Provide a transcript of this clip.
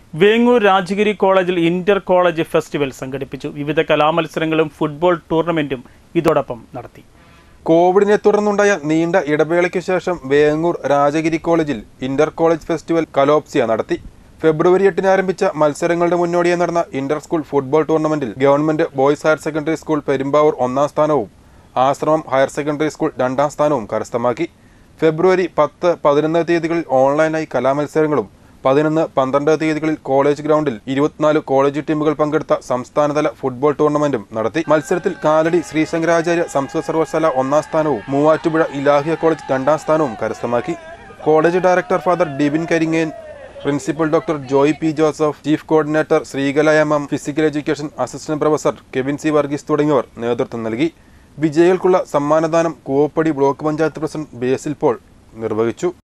വേങ്ങൂർ രാജഗിരി കോളേജിൽ Inter college festival സംഘടിപ്പിച്ചു വിവിധ കലാമത്സരങ്ങളും ഫുട്ബോൾ ടൂർണമെന്റും ഇതോടൊപ്പം നടത്തി കോവിഡിനെ തുടർന്നുണ്ടായ നീണ്ട ഇടവേളയ്ക്ക് ശേഷം വേങ്ങൂർ രാജഗിരി കോളേജിൽ ഇന്റർ കോളേജ് ഫെസ്റ്റിവൽ കലോപ്സിയ നടത്തി ഫെബ്രുവരി എട്ടിന് ആരംഭിച്ച മത്സരങ്ങളുടെ മുന്നോടിയായി നടന്ന ഇന്റർ സ്കൂൾ ഫുട്ബോൾ ടൂർണമെന്റിൽ government boys higher secondary school Perumbavoor ഒന്നാം സ്ഥാനവും ആശ്രമം ഹയർ സെക്കൻഡറി സ്കൂൾ രണ്ടാം സ്ഥാനവും കരസ്ഥമാക്കി ഫെബ്രുവരി പത്ത് പതിനൊന്ന് തീയതികളിൽ ഓൺലൈനായി കലാമത്സരങ്ങളും പതിനൊന്ന് പന്ത്രണ്ട് തീയതികളിൽ കോളേജ് ഗ്രൗണ്ടിൽ ഇരുപത്തിനാല് കോളേജ് ടീമുകൾ പങ്കെടുത്ത സംസ്ഥാനതല ഫുട്ബോൾ ടൂർണമെന്റും നടത്തി മത്സരത്തിൽ കാലടി ശ്രീശങ്കരാചാര്യ സംസ്കൃത സർവകലാശാല ഒന്നാം സ്ഥാനവും മൂവാറ്റുപുഴ ഇലാഹിയ കോളേജ് രണ്ടാം സ്ഥാനവും കരസ്ഥമാക്കി college director father Dibin Karingan principal doctor Joy P Joseph chief coordinator Sreekala M M physical education assistant professor Kevin C Varghese തുടങ്ങിയവർ നേതൃത്വം നൽകി വിജയികൾക്കുള്ള സമ്മാനദാനം കൂവപ്പടി ബ്ലോക്ക് പഞ്ചായത്ത് പ്രസിഡന്റ് ബേസിൽ പോൾ നിർവഹിച്ചു